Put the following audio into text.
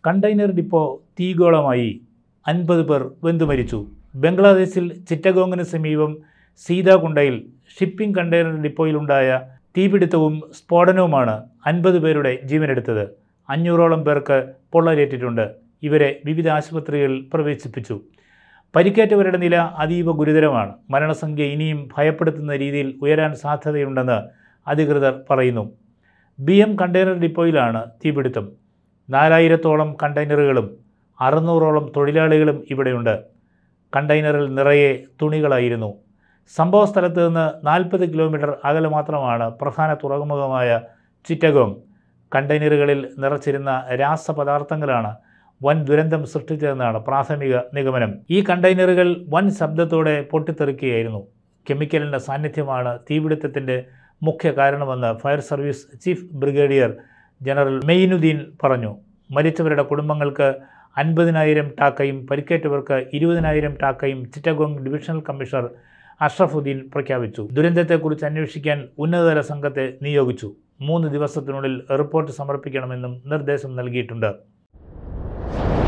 container depot തീഗോളമായി അൻപത് പേർ വെന്തുമരിച്ചു ബംഗ്ലാദേശിൽ ചിറ്റഗോങ്ങിന് സമീപം സീതാകുണ്ടയിൽ ഷിപ്പിംഗ് കണ്ടെയ്നർ ഡിപ്പോയിലുണ്ടായ തീപിടുത്തവും സ്ഫോടനവുമാണ് അൻപത് പേരുടെ ജീവനെടുത്തത് അഞ്ഞൂറോളം പേർക്ക് പൊള്ളലേറ്റിട്ടുണ്ട് ഇവരെ വിവിധ ആശുപത്രികളിൽ പ്രവേശിപ്പിച്ചു പരിക്കേറ്റവരുടെ നില അതീവ ഗുരുതരമാണ് മരണസംഖ്യ ഇനിയും ഭയപ്പെടുത്തുന്ന രീതിയിൽ ഉയരാൻ സാധ്യതയുണ്ടെന്ന് അധികൃതർ പറയുന്നു ബി എം കണ്ടെയ്നർ ഡിപ്പോയിലാണ് തീപിടുത്തം നാലായിരത്തോളം കണ്ടെയ്നറുകളും അറുന്നൂറോളം തൊഴിലാളികളും ഇവിടെയുണ്ട് കണ്ടെയ്നറിൽ നിറയെ തുണികളായിരുന്നു സംഭവ സ്ഥലത്ത് നിന്ന് നാൽപ്പത് കിലോമീറ്റർ അകലെ മാത്രമാണ് പ്രധാന തുറമുഖമായ ചിറ്റഗോങ് കണ്ടെയ്നറുകളിൽ നിറച്ചിരുന്ന രാസപദാർത്ഥങ്ങളാണ് വൻ ദുരന്തം സൃഷ്ടിച്ചതെന്നാണ് പ്രാഥമിക നിഗമനം ഈ കണ്ടെയ്നറുകൾ വൻ ശബ്ദത്തോടെ പൊട്ടിത്തെറിക്കുകയായിരുന്നു കെമിക്കലിൻ്റെ സാന്നിധ്യമാണ് തീപിടുത്തത്തിൻ്റെ മുഖ്യ കാരണമെന്ന് fire service chief brigadier general Mainuddin പറഞ്ഞു മരിച്ചവരുടെ കുടുംബങ്ങൾക്ക് അൻപതിനായിരം ടാക്കയും പരിക്കേറ്റവർക്ക് ഇരുപതിനായിരം ടാക്കയും ചിറ്റഗോങ് ഡിവിഷണൽ കമ്മീഷണർ അഷ്റഫുദ്ദീൻ പ്രഖ്യാപിച്ചു ദുരന്തത്തെക്കുറിച്ച് അന്വേഷിക്കാൻ ഉന്നതതല സംഘത്തെ നിയോഗിച്ചു മൂന്ന് ദിവസത്തിനുള്ളിൽ റിപ്പോർട്ട് സമർപ്പിക്കണമെന്നും നിർദ്ദേശം നൽകിയിട്ടുണ്ട്